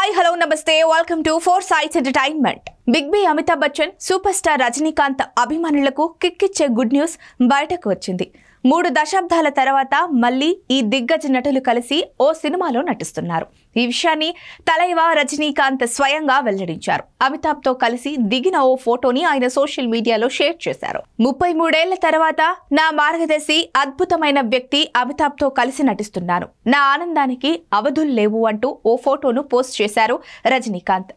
hi hello నమస్తే welcome to four sites entertainment big B Amitabh Bachchan super star Rajinikanth అభిమానులకు కిక్కిచ్చే good news బయటకు వచ్చింది మూడు దశాబ్దాల తర్వాత మళ్ళీ ఈ దిగ్గజ నటులు కలిసి ఓ సినిమాలో నటిస్తున్నారు ఈ విషయాన్ని తలైవ రజనీకాంత్ స్వయంగా వెల్లడించారు అమితాబ్ తో కలిసి దిగిన ఓ ఫోటోని ఆయన సోషల్ మీడియాలో షేర్ చేశారు ముప్పై మూడేళ్ల తర్వాత నా మార్గదర్శి అద్భుతమైన వ్యక్తి అమితాబ్ తో కలిసి నటిస్తున్నాను నా ఆనందానికి అవధులు లేవు అంటూ ఓ ఫోటోను పోస్ట్ చేశారు రజనీకాంత్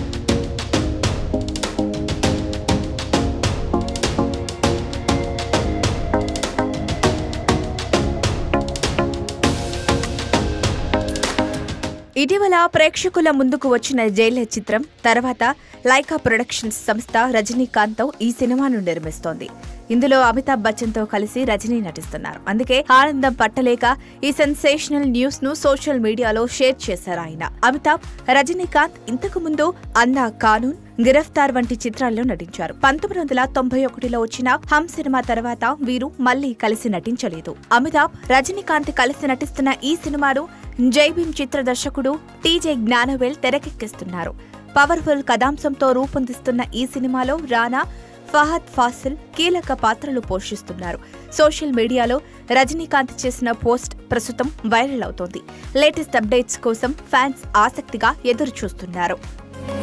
ఇటీవల ప్రేక్షకుల ముందుకు వచ్చిన జైలర్ చిత్రం తర్వాత లైకా ప్రొడక్షన్స్ సంస్థ రజనీకాంత్ ఈ సినిమాను నిర్మిస్తోంది ఇందులో అమితాబ్ బచ్చన్ తో కలిసి రజనీ నటిస్తున్నారు అందుకే ఆనందం పట్టలేక ఈ సెన్సేషనల్ న్యూస్ ను సోషల్ మీడియాలో షేర్ చేశారు ఆయన అమితాబ్ రజనీకాంత్ ఇంతకు ముందు అన్నా కానూన్ గిరఫ్తార్ వంటి చిత్రాల్లో నటించారు పంతొమ్మిది వందల తొంభై ఒకటిలో వచ్చిన హమ్ సినిమా తర్వాత వీరు మళ్లీ కలిసి నటించలేదు అమితాబ్ రజనీకాంత్ కలిసి నటిస్తున్న ఈ సినిమాను జైభీం చిత్ర దర్శకుడు టీజే జ్ఞానవేల్ తెరకెక్కిస్తున్నారు పవర్ఫుల్ కథాంశంతో రూపొందిస్తున్న ఈ సినిమాలో రానా ఫహద్ ఫాసిల్ కీలక పాత్రలు పోషిస్తున్నారు సోషల్ మీడియాలో రజనీకాంత్ చేసిన పోస్ట్ ప్రస్తుతం వైరల్ అవుతోంది లేటెస్ట్ అప్డేట్స్ కోసం ఫ్యాన్స్ ఆసక్తిగా ఎదురు చూస్తున్నారు